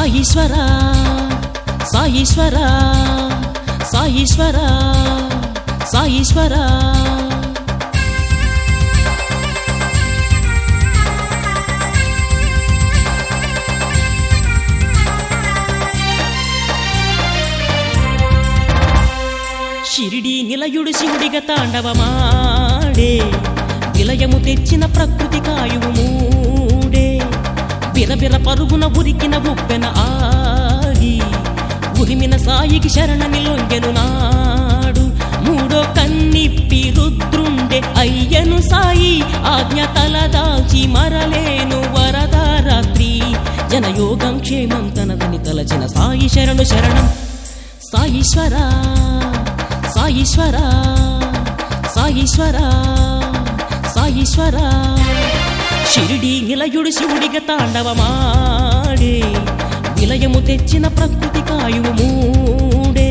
సాయీశ్వర సాయీశ్వర సాయీశ్వర సాయీశ్వర షిరిడి నిలయుడు శివుడిగా తాండవమాడే విలయము తెచ్చిన ప్రకృతి కాయువు మూడే బిరబిర పరుగున ఉరికిన ఉప్పెన ఆగి ఉరిమిన సాయికి శరణని లొంగెను నాడు మూడో కన్నిప్పి రుద్రుండే అయ్యను సాయి ఆజ్ఞ తలదాల్చి మరలేను వరదారాత్రి జనయోగం క్షేమం తనదని తలచిన సాయి శరణు శరణం సాయీశ్వర సాయీశ్వర సాయీశ్వర సాయీశ్వర షిరిడి నిలయుడు శివుడిగా తాండవమాడే విలయము తెచ్చిన ప్రకృతి కాయువు మూడే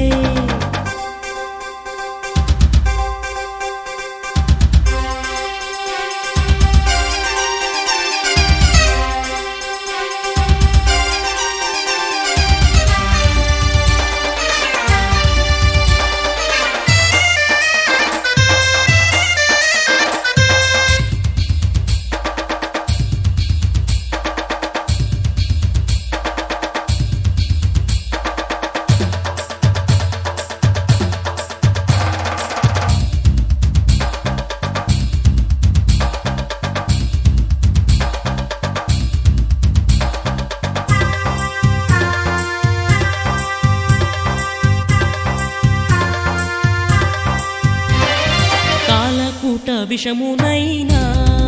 కాలకూట విషమునైనా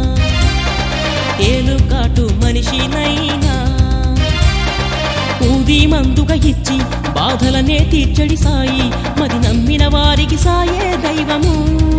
తేలుకాటు మనిషినైనా ఊది మందుగా ఇచ్చి బాధలనే తీర్చడి సాయి మరి నమ్మిన వారికి సాయే దైవము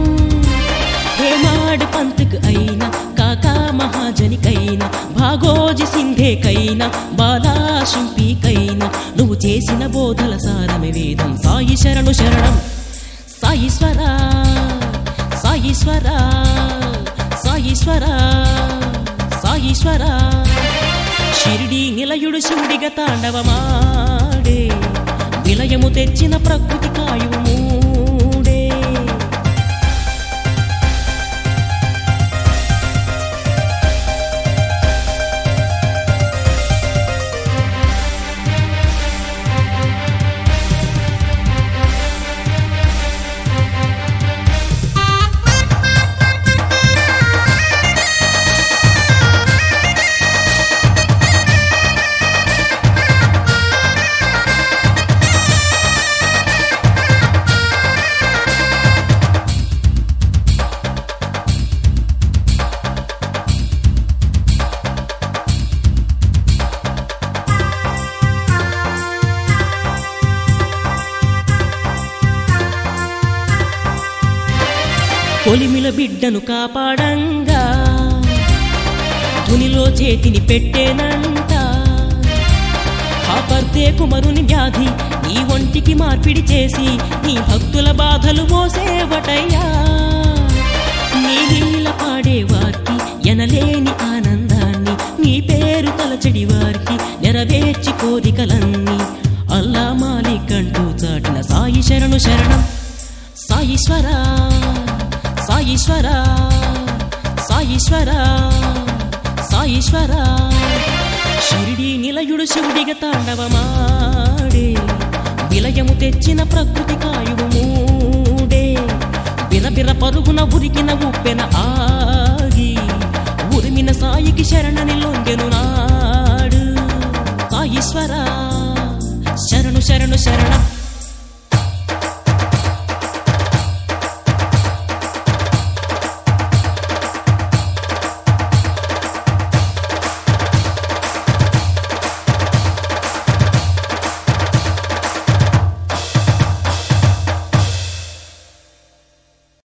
హేమాడు పంతుకు అయినా కాకా మహాజనికైనా భాగోజి సింధేకైనా బాలా శింపికైనా నువ్వు చేసిన బోధల సారమే వేదం సాయి శరణు శరణం సాయీశ్వర సాయీశ్వర సాయీశ్వర సాయీశ్వర షిరిడి నిలయుడు శివుడిగా తాండవమాడే విలయము తెచ్చిన ప్రకృతి కాయువు మూడే కొలిమిల బిడ్డను కాపాడంగా తునిలో చేతిని పెట్టేనంట కాపర్తే కుమరుని వ్యాధి నీ ఒంటికి మార్పిడి చేసి నీ భక్తుల బాధలు మోసేవటయ్యా నీ నీల పాడేవారికి ఎనలేని ఆనందాన్ని నీ పేరు తలచడి వారికి నెరవేర్చి కోరికలన్నీ అల్లా మాలికంటూ చాటిన సాయి శరణు శరణం సాయీశ్వర సాయీశ్వర సాయీశ్వర సాయీశ్వర షిరిడి నిలయుడు శివుడిగా తాండవమాడే విలయము తెచ్చిన ప్రకృతి కాయువు మూడే బిరబిర పరుగున ఉరికిన ఉప్పెన ఆ